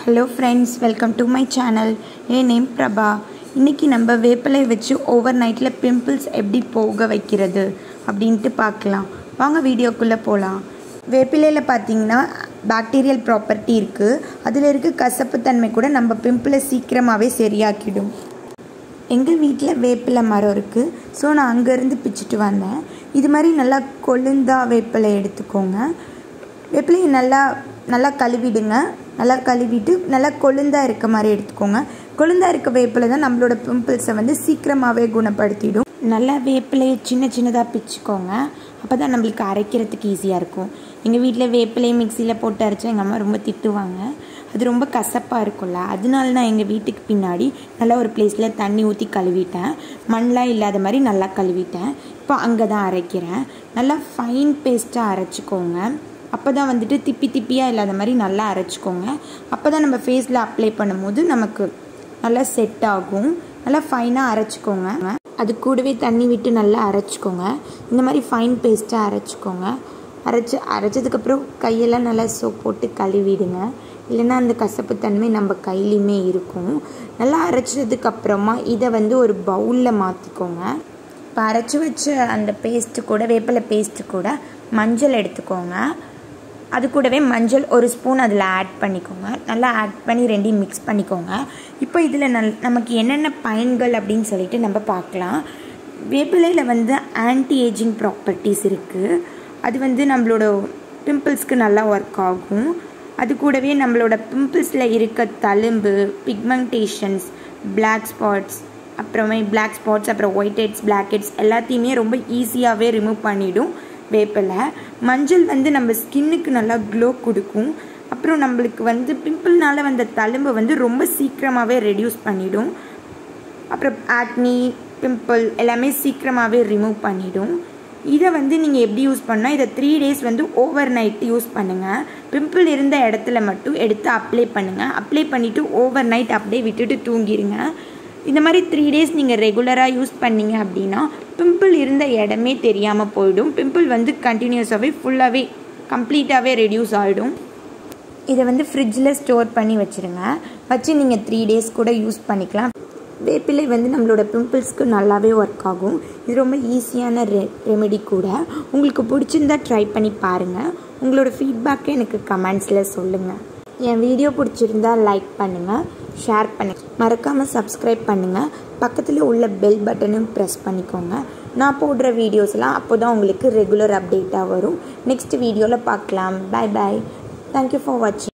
hello friends welcome to my channel என் name Prabha இன்றைக்கி நம்ம வேப்பிலை வச்சு ஓவர் நைட்டில் பிம்பிள்ஸ் எப்படி போக வைக்கிறது அப்படின்ட்டு பார்க்கலாம் வாங்க வீடியோக்குள்ளே போகலாம் வேப்பிலையில் பார்த்தீங்கன்னா பாக்டீரியல் ப்ராப்பர்ட்டி இருக்குது அதில் இருக்க கசப்புத்தன்மை கூட நம்ம பிம்பிளை சீக்கிரமாகவே சரியாக்கிடும் எங்கள் வீட்டில் வேப்பிலை மரம் இருக்குது ஸோ நான் அங்கேருந்து பிச்சுட்டு வந்தேன் இது மாதிரி நல்லா கொழுந்தா வேப்பிலை எடுத்துக்கோங்க வேப்பிலையை நல்லா நல்லா கழுவிடுங்க நல்லா கழுவிட்டு நல்லா கொழுந்தா இருக்க மாதிரி எடுத்துக்கோங்க கொழுந்தா இருக்க வேப்பிலை தான் நம்மளோட பிம்பிள்ஸை வந்து சீக்கிரமாகவே குணப்படுத்திடும் நல்லா வேப்பிலையை சின்ன சின்னதாக பிச்சுக்கோங்க அப்போ தான் நம்மளுக்கு அரைக்கிறதுக்கு ஈஸியாக இருக்கும் எங்கள் வீட்டில் வேப்பிலையை மிக்சியில் போட்டு அரைச்சா எங்கள் அம்மா ரொம்ப திட்டுவாங்க அது ரொம்ப கசப்பாக இருக்கும்ல அதனால நான் எங்கள் வீட்டுக்கு பின்னாடி நல்லா ஒரு பிளேஸில் தண்ணி ஊற்றி கழுவிட்டேன் மண்ணெலாம் இல்லாத மாதிரி நல்லா கழுவிட்டேன் இப்போ அங்கே தான் அரைக்கிறேன் நல்லா ஃபைன் பேஸ்ட்டாக அரைச்சிக்கோங்க அப்போ தான் வந்துட்டு திப்பி திப்பியாக இல்லாத மாதிரி நல்லா அரைச்சிக்கோங்க அப்போ தான் நம்ம ஃபேஸில் அப்ளை பண்ணும்போது நமக்கு நல்லா செட் ஆகும் நல்லா ஃபைனாக அரைச்சிக்கோங்க அது கூடவே தண்ணி விட்டு நல்லா அரைச்சிக்கோங்க இந்த மாதிரி ஃபைன் பேஸ்ட்டாக அரைச்சிக்கோங்க அரைச்சி அரைச்சதுக்கப்புறம் கையெல்லாம் நல்லா சோப் போட்டு கழுவிடுங்க இல்லைன்னா அந்த கசப்பு தன்மை நம்ம கையிலையுமே இருக்கும் நல்லா அரைச்சதுக்கப்புறமா இதை வந்து ஒரு பவுலில் மாற்றிக்கோங்க இப்போ அரைச்சி வச்ச அந்த பேஸ்ட்டு கூட வேப்பிலை பேஸ்ட்டு கூட மஞ்சள் எடுத்துக்கோங்க அது கூடவே மஞ்சள் ஒரு ஸ்பூன் அதில் ஆட் பண்ணிக்கோங்க நல்லா ஆட் பண்ணி ரெண்டையும் மிக்ஸ் பண்ணிக்கோங்க இப்போ இதில் நல் நமக்கு என்னென்ன பயன்கள் அப்படின்னு சொல்லிட்டு நம்ம பார்க்கலாம் வேப்பிலையில் வந்து ஆன்டி ஏஜிங் ப்ராப்பர்ட்டிஸ் இருக்குது அது வந்து நம்மளோட பிம்பிள்ஸ்க்கு நல்லா ஒர்க் ஆகும் அது கூடவே நம்மளோட பிம்பிள்ஸில் இருக்க தழும்பு பிக்மெண்டேஷன்ஸ் பிளாக் ஸ்பாட்ஸ் அப்புறமே பிளாக் ஸ்பாட்ஸ் அப்புறம் ஒயிட் ஹெட்ஸ் பிளாக் ஹெட்ஸ் எல்லாத்தையுமே ரொம்ப ஈஸியாகவே ரிமூவ் பண்ணிவிடும் வேப்பிலை மஞ்சள் வந்து நம்ம ஸ்கின்னுக்கு நல்லா க்ளோ கொடுக்கும் அப்புறம் நம்மளுக்கு வந்து பிம்பிள்னால வந்த தழும்பை வந்து ரொம்ப சீக்கிரமாகவே ரெடியூஸ் பண்ணிடும் அப்புறம் ஆக்னி பிம்பிள் எல்லாமே சீக்கிரமாகவே ரிமூவ் பண்ணிடும் இதை வந்து நீங்கள் எப்படி யூஸ் பண்ணால் இதை த்ரீ டேஸ் வந்து ஓவர் நைட் யூஸ் பண்ணுங்கள் பிம்பிள் இருந்த இடத்துல மட்டும் எடுத்து அப்ளை பண்ணுங்கள் அப்ளை பண்ணிவிட்டு ஓவர் நைட் அப்படியே விட்டுட்டு தூங்கிடுங்க இந்த மாதிரி த்ரீ டேஸ் நீங்கள் ரெகுலராக யூஸ் பண்ணீங்க அப்படின்னா பிம்பிள் இருந்த இடமே தெரியாமல் போயிடும் பிம்பிள் வந்து கண்டினியூஸாகவே ஃபுல்லாகவே கம்ப்ளீட்டாகவே ரெடியூஸ் ஆகிடும் இதை வந்து ஃப்ரிட்ஜில் ஸ்டோர் பண்ணி வச்சுருங்க வச்சு நீங்கள் த்ரீ டேஸ் கூட யூஸ் பண்ணிக்கலாம் வேப்பிலை வந்து நம்மளோட பிம்பிள்ஸ்க்கு நல்லாவே ஒர்க் ஆகும் இது ரொம்ப ஈஸியான ரெ ரெமெடி கூட உங்களுக்கு பிடிச்சிருந்தா ட்ரை பண்ணி பாருங்கள் உங்களோட ஃபீட்பேக்கை எனக்கு கமெண்ட்ஸில் சொல்லுங்கள் என் வீடியோ பிடிச்சிருந்தா லைக் பண்ணுங்கள் ஷேர் பண்ணுங்கள் மறக்காமல் சப்ஸ்கிரைப் பண்ணுங்கள் பக்கத்தில் உள்ள பெல் பட்டனும் ப்ரெஸ் பண்ணிக்கோங்க நான் போடுற வீடியோஸ்லாம் அப்போ தான் உங்களுக்கு ரெகுலர் அப்டேட்டாக வரும் நெக்ஸ்ட் வீடியோவில் பார்க்கலாம் பாய் பாய் தேங்க்யூ ஃபார் வாட்சிங்